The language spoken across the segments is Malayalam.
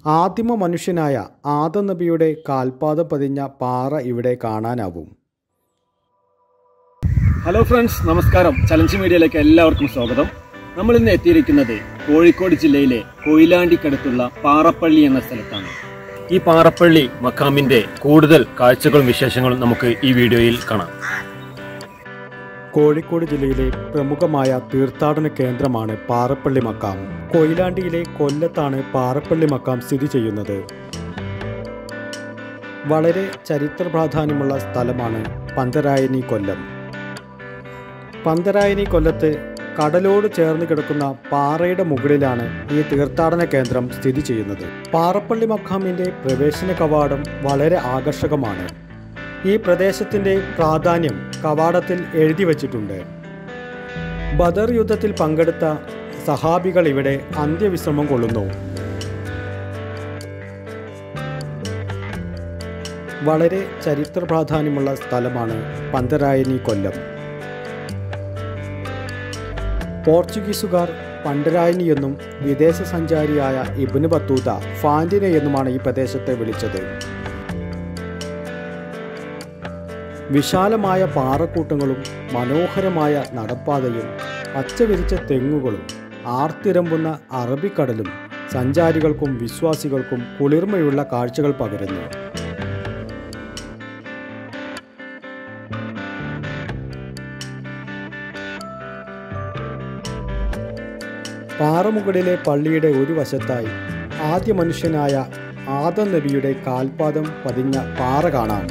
ആദിമ മനുഷ്യനായ ആദം നബിയുടെ കാൽപാദം പതിഞ്ഞ പാറ ഇവിടെ കാണാനാവും ഹലോ ഫ്രണ്ട്സ് നമസ്കാരം ചലഞ്ച് മീഡിയയിലേക്ക് എല്ലാവർക്കും സ്വാഗതം നമ്മൾ ഇന്ന് എത്തിയിരിക്കുന്നത് കോഴിക്കോട് ജില്ലയിലെ കൊയിലാണ്ടിക്കടുത്തുള്ള പാറപ്പള്ളി എന്ന സ്ഥലത്താണ് ഈ പാറപ്പള്ളി മക്കാമിന്റെ കൂടുതൽ കാഴ്ചകളും വിശേഷങ്ങളും നമുക്ക് ഈ വീഡിയോയിൽ കാണാം കോഴിക്കോട് ജില്ലയിലെ പ്രമുഖമായ തീർത്ഥാടന കേന്ദ്രമാണ് പാറപ്പള്ളി മക്കാം കൊയിലാണ്ടിയിലെ കൊല്ലത്താണ് പാറപ്പള്ളി മക്കാം സ്ഥിതി ചെയ്യുന്നത് വളരെ ചരിത്ര പ്രാധാന്യമുള്ള സ്ഥലമാണ് പന്തരായനി കൊല്ലം പന്തരായനി കൊല്ലത്ത് കടലോട് ചേർന്ന് കിടക്കുന്ന പാറയുടെ മുകളിലാണ് ഈ തീർത്ഥാടന കേന്ദ്രം സ്ഥിതി ചെയ്യുന്നത് പാറപ്പള്ളി മക്കാമിൻ്റെ പ്രവേശന കവാടം വളരെ ആകർഷകമാണ് ഈ പ്രദേശത്തിൻ്റെ പ്രാധാന്യം കവാടത്തിൽ എഴുതി വച്ചിട്ടുണ്ട് ബദർ യുദ്ധത്തിൽ പങ്കെടുത്ത സഹാബികൾ ഇവിടെ അന്ത്യവിശ്രമം കൊള്ളുന്നു വളരെ ചരിത്ര പ്രാധാന്യമുള്ള സ്ഥലമാണ് പന്തരായനി കൊല്ലം പോർച്ചുഗീസുകാർ പണ്ടരായനി എന്നും വിദേശ സഞ്ചാരിയായ ഇബ്നു ബത്തൂത ഫാൻറ്റിനെ എന്നുമാണ് ഈ പ്രദേശത്തെ വിളിച്ചത് വിശാലമായ പാറക്കൂട്ടങ്ങളും മനോഹരമായ നടപ്പാതയും പച്ചവിരിച്ച തെങ്ങുകളും ആർത്തിരമ്പുന്ന അറബിക്കടലും സഞ്ചാരികൾക്കും വിശ്വാസികൾക്കും കുളിർമയുള്ള കാഴ്ചകൾ പകരുന്നു പാറമുകളിലെ പള്ളിയുടെ ഒരു വശത്തായി ആദ്യ മനുഷ്യനായ ആദം നബിയുടെ കാൽപാദം പതിഞ്ഞ പാറ കാണാം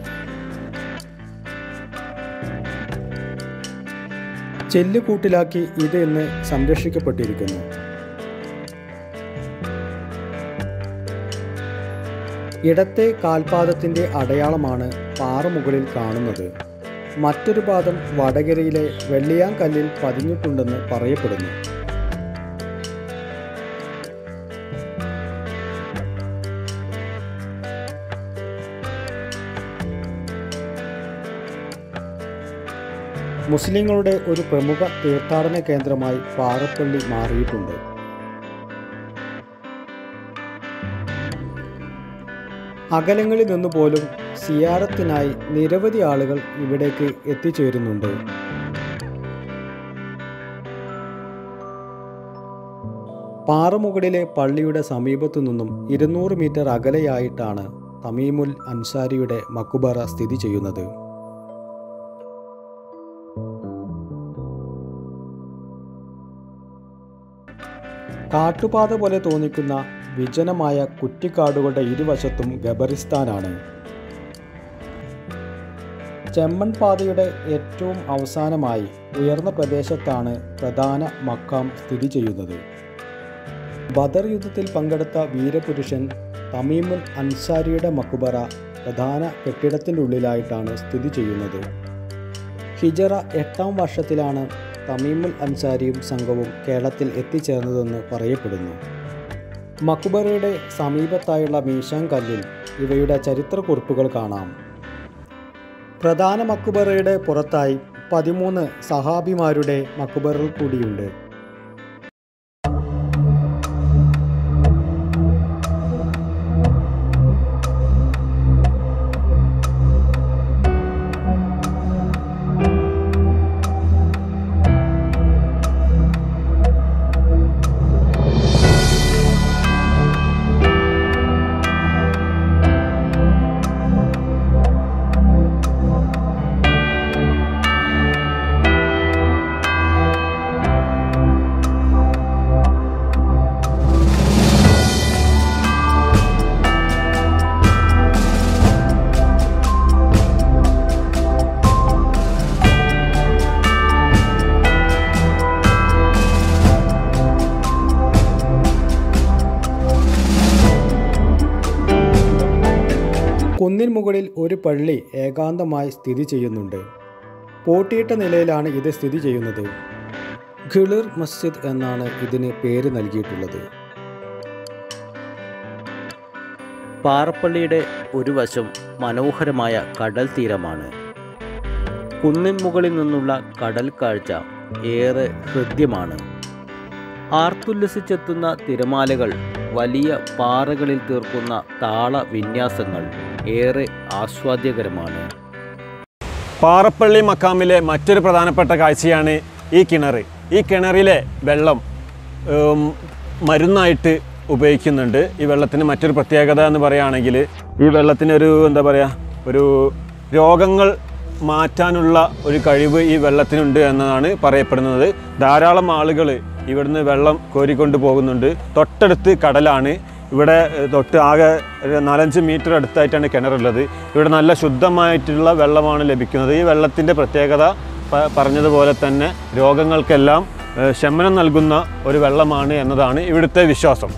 ചെല്ലുകൂട്ടിലാക്കി ഇത് ഇന്ന് സംരക്ഷിക്കപ്പെട്ടിരിക്കുന്നു ഇടത്തെ കാൽപാദത്തിൻ്റെ അടയാളമാണ് പാറമുകളിൽ കാണുന്നത് മറ്റൊരു പാദം വടകരയിലെ വെള്ളിയാങ്കല്ലിൽ പതിഞ്ഞിട്ടുണ്ടെന്ന് പറയപ്പെടുന്നു മുസ്ലിങ്ങളുടെ ഒരു പ്രമുഖ തീർത്ഥാടന കേന്ദ്രമായി പാറപ്പള്ളി മാറിയിട്ടുണ്ട് അകലങ്ങളിൽ നിന്ന് പോലും സിയാറത്തിനായി നിരവധി ആളുകൾ ഇവിടേക്ക് എത്തിച്ചേരുന്നുണ്ട് പാറമുകളിലെ പള്ളിയുടെ സമീപത്തു നിന്നും ഇരുന്നൂറ് മീറ്റർ അകലെയായിട്ടാണ് തമീമുൽ അൻസാരിയുടെ മക്കുബറ സ്ഥിതി ചെയ്യുന്നത് കാട്ടുപാത പോലെ തോന്നിക്കുന്ന വിജനമായ കുറ്റിക്കാടുകളുടെ ഇരുവശത്തും ഗബറിസ്ഥാനാണ് ചെമ്മൺ പാതയുടെ ഏറ്റവും അവസാനമായി ഉയർന്ന പ്രദേശത്താണ് പ്രധാന മക്കാം സ്ഥിതി ചെയ്യുന്നത് ബദർ യുദ്ധത്തിൽ പങ്കെടുത്ത വീരപുരുഷൻ തമീമുൽ അൻസാരിയുടെ മക്കുബറ പ്രധാന കെട്ടിടത്തിൻ്റെ ഉള്ളിലായിട്ടാണ് സ്ഥിതി ചെയ്യുന്നത് ഹിജറ എട്ടാം വർഷത്തിലാണ് തമീമുൽ അൻസാരിയും സംഘവും കേരളത്തിൽ എത്തിച്ചേർന്നതെന്ന് പറയപ്പെടുന്നു മക്ബറയുടെ സമീപത്തായുള്ള മീശാൻ കല്ലിൽ ഇവയുടെ ചരിത്രക്കുറിപ്പുകൾ കാണാം പ്രധാന മക്ബറയുടെ പുറത്തായി പതിമൂന്ന് സഹാബിമാരുടെ മക്ബറകൾ കൂടിയുണ്ട് കുന്നിൻ മുകളിൽ ഒരു പള്ളി ഏകാന്തമായി സ്ഥിതി ചെയ്യുന്നുണ്ട് പൂട്ടിയിട്ട നിലയിലാണ് ഇത് സ്ഥിതി ചെയ്യുന്നത് ഖിളിർ മസ്ജിദ് എന്നാണ് ഇതിന് പേര് നൽകിയിട്ടുള്ളത് പാറപ്പള്ളിയുടെ ഒരു വശം മനോഹരമായ കടൽ തീരമാണ് കുന്നിൻ മുകളിൽ നിന്നുള്ള കടൽ കാഴ്ച ഏറെ ഹൃദ്യമാണ് ആർത്തുല്ലസിച്ചെത്തുന്ന തിരമാലകൾ വലിയ പാറകളിൽ തീർക്കുന്ന താള വിന്യാസങ്ങൾ ഏറെ ആസ്വാദ്യകരമാണ് പാറപ്പള്ളി മക്കാമിലെ മറ്റൊരു പ്രധാനപ്പെട്ട കാഴ്ചയാണ് ഈ കിണർ ഈ കിണറിലെ വെള്ളം ഉം, മരുന്നായിട്ട് ഉപയോഗിക്കുന്നുണ്ട് ഈ വെള്ളത്തിന് മറ്റൊരു പ്രത്യേകത എന്ന് പറയുകയാണെങ്കിൽ ഈ വെള്ളത്തിനൊരു എന്താ പറയുക ഒരു രോഗങ്ങൾ മാറ്റാനുള്ള ഒരു കഴിവ് ഈ വെള്ളത്തിനുണ്ട് എന്നതാണ് പറയപ്പെടുന്നത് ധാരാളം ആളുകൾ ഇവിടുന്ന് വെള്ളം കോരിക്കൊണ്ട് പോകുന്നുണ്ട് തൊട്ടടുത്ത് കടലാണ് ഇവിടെ ഏഹ്, തൊട്ട് ആകെ ഒരു നാലഞ്ച് മീറ്റർ അടുത്തായിട്ടാണ് കിണറുള്ളത് ഇവിടെ നല്ല ശുദ്ധമായിട്ടുള്ള വെള്ളമാണ് ലഭിക്കുന്നത് ഈ വെള്ളത്തിൻ്റെ പ്രത്യേകത പ- പറഞ്ഞതുപോലെ തന്നെ രോഗങ്ങൾക്കെല്ലാം ഏഹ്, ശമനം നൽകുന്ന ഒരു വെള്ളമാണ് എന്നതാണ് ഇവിടുത്തെ വിശ്വാസം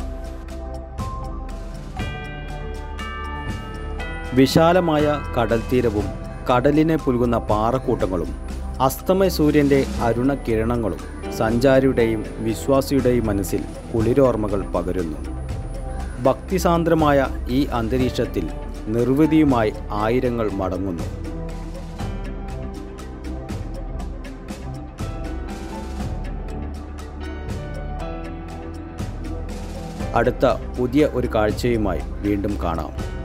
വിശാലമായ കടൽ തീരവും കടലിനെ പുൽകുന്ന പാറക്കൂട്ടങ്ങളും അസ്തമയ സൂര്യൻ്റെ അരുണകിരണങ്ങളും സഞ്ചാരിയുടെയും വിശ്വാസിയുടെയും മനസ്സിൽ കുളിരോർമ്മകൾ പകരുന്നു ഭക്തിസാന്ദ്രമായ ഈ അന്തരീക്ഷത്തിൽ നിർവൃതിയുമായി ആയിരങ്ങൾ മടങ്ങുന്നു അടുത്ത പുതിയ ഒരു കാഴ്ചയുമായി വീണ്ടും കാണാം